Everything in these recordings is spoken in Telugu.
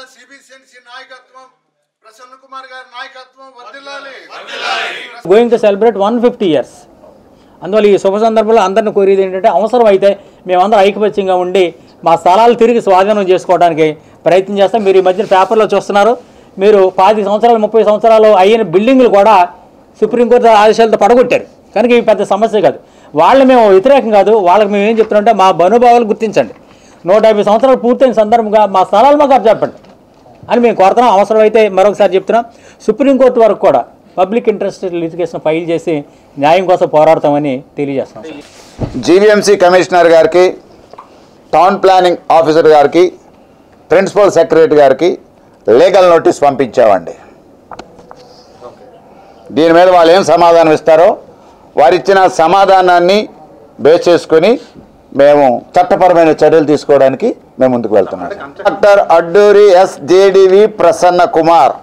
సిబిసిఎన్సి నాయకత్వం ప్రసన్న కుమార్ గారి నాయకత్వం వర్దిల్లాలి going to celebrate one fifty years అందువల్ల ఈ శుభ సందర్భంలో అందరిని కోరేది ఏంటంటే అవసరం అయితే మేమందరం ఐకమత్యంగా ఉండి మా స్థలాలు తిరిగి స్వాధీనం చేసుకోవడానికి ప్రయత్నం చేస్తాం మీరు ఈ మధ్యన పేపర్లో చూస్తున్నారు మీరు పాతి సంవత్సరాలు ముప్పై సంవత్సరాలు అయిన బిల్డింగులు కూడా సుప్రీంకోర్టు ఆదేశాలతో పడగొట్టారు కనుక ఇవి పెద్ద సమస్య కాదు వాళ్ళు మేము వ్యతిరేకం కాదు వాళ్ళకి మేము ఏం చెప్తున్నామంటే మా అనుభవాలు గుర్తించండి నూట యాభై సంవత్సరాలు పూర్తయిన సందర్భంగా మా స్థలాలు మాకు అప్పచెప్పండి అని మేము కోరుతున్నాం అవసరమైతే మరొకసారి చెప్తున్నాం సుప్రీంకోర్టు వరకు కూడా పబ్లిక్ ఇంట్రెస్ట్ లిటిగేషన్ ఫైల్ చేసి న్యాయం కోసం పోరాడతామని తెలియజేస్తున్నాం జీవీఎంసీ కమిషనర్ గారికి టౌన్ ప్లానింగ్ ఆఫీసర్ గారికి ప్రిన్సిపల్ సెక్రటరీ గారికి లీగల్ నోటీస్ పంపించామండి దీని మీద వాళ్ళు ఏం సమాధానం ఇస్తారో వారిచ్చిన సమాధానాన్ని బేస్ చేసుకొని మేము చట్టపరమైన చర్యలు తీసుకోవడానికి మేము ముందుకు వెళ్తున్నాం doctor Adduri S JDV Prasanna Kumar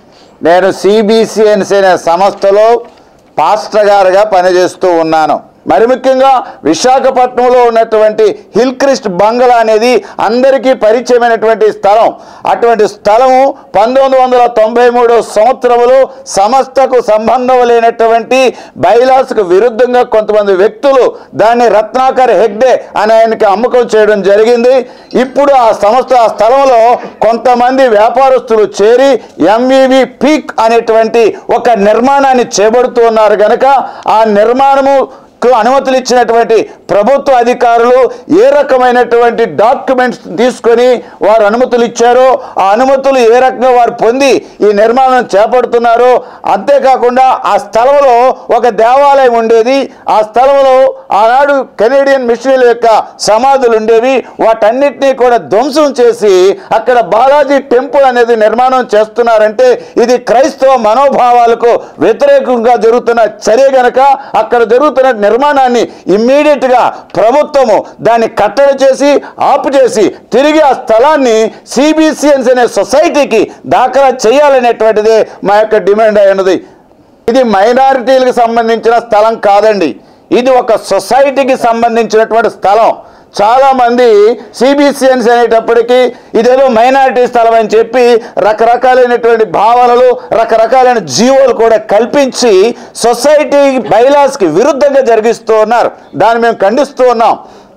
నేను సిబిసిఎన్సి అనే సంస్థలో పాస్టర్ గారుగా పనిచేస్తూ ఉన్నాను మరి ముఖ్యంగా విశాఖపట్నంలో ఉన్నటువంటి హిల్ క్రిస్ట్ బంగ్లా అనేది అందరికీ పరిచయమైనటువంటి స్థలం అటువంటి స్థలము పంతొమ్మిది వందల తొంభై మూడో సంవత్సరంలో సంస్థకు సంబంధం లేనటువంటి బైలాస్కు విరుద్ధంగా కొంతమంది వ్యక్తులు దాన్ని రత్నాకర్ హెగ్డే అనే ఆయనకి అమ్మకం చేయడం జరిగింది ఇప్పుడు ఆ సంస్థ ఆ స్థలంలో కొంతమంది వ్యాపారస్తులు చేరి ఎంఈవి పీక్ అనేటువంటి ఒక నిర్మాణాన్ని చేపడుతూ ఉన్నారు కనుక ఆ నిర్మాణము కు అనుమతులు ఇచ్చినటువంటి ప్రభుత్వ అధికారులు ఏ రకమైనటువంటి డాక్యుమెంట్స్ తీసుకొని వారు అనుమతులు ఇచ్చారో ఆ అనుమతులు ఏ రకంగా వారు పొంది ఈ నిర్మాణం చేపడుతున్నారో అంతేకాకుండా ఆ స్థలంలో ఒక దేవాలయం ఉండేది ఆ స్థలంలో ఆనాడు కెనేడియన్ మిషనరీల యొక్క సమాధులు ఉండేవి వాటన్నిటినీ కూడా ధ్వంసం చేసి అక్కడ బాలాజీ టెంపుల్ అనేది నిర్మాణం చేస్తున్నారంటే ఇది క్రైస్తవ మనోభావాలకు వ్యతిరేకంగా జరుగుతున్న చర్య గనక అక్కడ జరుగుతున్న నిర్మాణాన్ని ఇమ్మీడియట్ గా ప్రభుత్వము దాన్ని కట్టడి చేసి ఆపు చేసి తిరిగి ఆ స్థలాన్ని సిబిసిఎన్స్ అనే సొసైటీకి దాఖలా చేయాలనేటువంటిదే మా యొక్క డిమాండ్ అయి ఉన్నది ఇది మైనారిటీలకు సంబంధించిన స్థలం కాదండి ఇది ఒక సొసైటీకి సంబంధించినటువంటి స్థలం చాలా మంది సిబిసిఎన్స్ అనేటప్పటికీ ఇదేదో మైనారిటీ స్థలం అని చెప్పి రకరకాలైనటువంటి భావనలు రకరకాలైన జీవోలు కూడా కల్పించి సొసైటీ బైలాస్కి విరుద్ధంగా జరిగిస్తూ ఉన్నారు దాన్ని మేము ఖండిస్తూ ఉన్నాం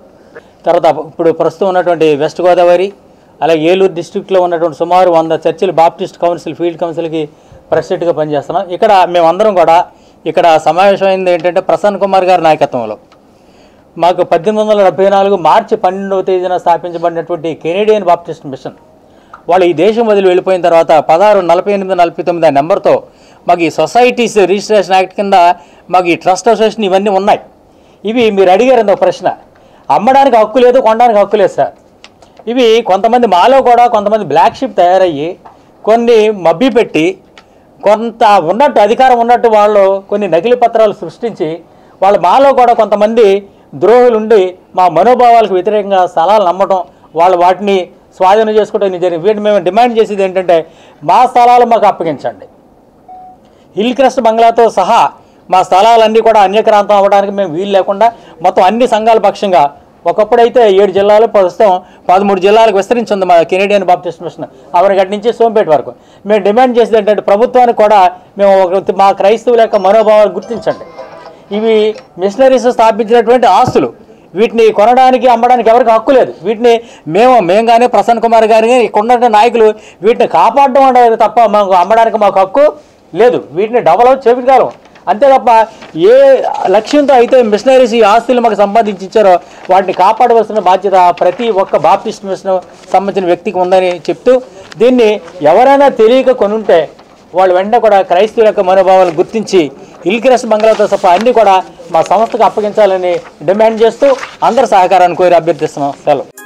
తర్వాత ఇప్పుడు ప్రస్తుతం ఉన్నటువంటి వెస్ట్ గోదావరి అలాగే ఏలూరు డిస్టిక్లో ఉన్నటువంటి సుమారు వంద చర్చిలు బాప్టిస్ట్ కౌన్సిల్ ఫీల్డ్ కౌన్సిల్కి ప్రెసిడెంట్గా పనిచేస్తున్నాం ఇక్కడ మేమందరం కూడా ఇక్కడ సమావేశమైంది ఏంటంటే ప్రసన్న కుమార్ గారి నాయకత్వంలో మాకు పద్దెనిమిది వందల డెబ్బై నాలుగు మార్చి పన్నెండవ తేదీన స్థాపించబడినటువంటి కెనేడియన్ బాప్టిస్ట్ మిషన్ వాళ్ళు ఈ దేశం వదిలి వెళ్ళిపోయిన తర్వాత పదహారు నలభై ఎనిమిది నలభై తొమ్మిది ఆ నెంబర్తో మాకు ఈ సొసైటీస్ రిజిస్ట్రేషన్ యాక్ట్ కింద మాకు ఈ ట్రస్ట్ అసోసియేషన్ ఇవన్నీ ఉన్నాయి ఇవి మీరు అడిగారు ఒక ప్రశ్న అమ్మడానికి హక్కు లేదు కొనడానికి హక్కు లేదు సార్ ఇవి కొంతమంది మాలో కూడా కొంతమంది బ్లాక్ షిప్ తయారయ్యి కొన్ని మబ్బి పెట్టి కొంత ఉన్నట్టు అధికారం ఉన్నట్టు వాళ్ళు కొన్ని నకిలీ పత్రాలు సృష్టించి వాళ్ళ మాలో కూడా కొంతమంది ద్రోహులు ఉండి మా మనోభావాలకు వ్యతిరేకంగా స్థలాలు నమ్మటం వాళ్ళు వాటిని స్వాధీనం చేసుకోవడం ఇది జరిగింది వీటిని మేము డిమాండ్ చేసేది ఏంటంటే మా స్థలాలు మాకు అప్పగించండి హిల్ క్రెస్ట్ బంగ్లాతో సహా మా స్థలాలన్నీ కూడా అన్యక్రాంతం అవ్వడానికి మేము వీలు లేకుండా మొత్తం అన్ని సంఘాల పక్షంగా ఒకప్పుడైతే ఏడు జిల్లాలు ప్రస్తుతం పదమూడు జిల్లాలకు విస్తరించింది మా కెనేడియన్ బాప్టిస్ట్ మిషన్ అవరగడ్డ నుంచి సోంపేట వరకు మేము డిమాండ్ చేసేది ఏంటంటే ప్రభుత్వానికి కూడా మేము ఒక మా క్రైస్తవుల యొక్క మనోభావాలు గుర్తించండి ఇవి మిషనరీస్ స్థాపించినటువంటి ఆస్తులు వీటిని కొనడానికి అమ్మడానికి ఎవరికి హక్కు లేదు వీటిని మేము మేము కానీ ప్రసన్న కుమార్ గారి కానీ ఇక్కడ ఉన్నటువంటి నాయకులు వీటిని కాపాడడం అనేది తప్ప మాకు అమ్మడానికి మాకు హక్కు లేదు వీటిని డెవలప్ చేపించగలం అంతే తప్ప ఏ లక్ష్యంతో అయితే మిషనరీస్ ఈ ఆస్తులు మాకు సంపాదించి ఇచ్చారో వాటిని కాపాడవలసిన బాధ్యత ప్రతి ఒక్క బాప్టిస్ట్ మిషన్ సంబంధించిన వ్యక్తికి ఉందని చెప్తూ దీన్ని ఎవరైనా తెలియక కొనుంటే వాళ్ళు వెంటనే కూడా క్రైస్తవుల యొక్క మనోభావాలను గుర్తించి ఇల్క్రెస్ బంగ్లాతో సహా అన్ని కూడా మా సంస్థకు అప్పగించాలని డిమాండ్ చేస్తూ అందరి సహకారాన్ని కోరి అభ్యర్థిస్తున్నాం సెలవు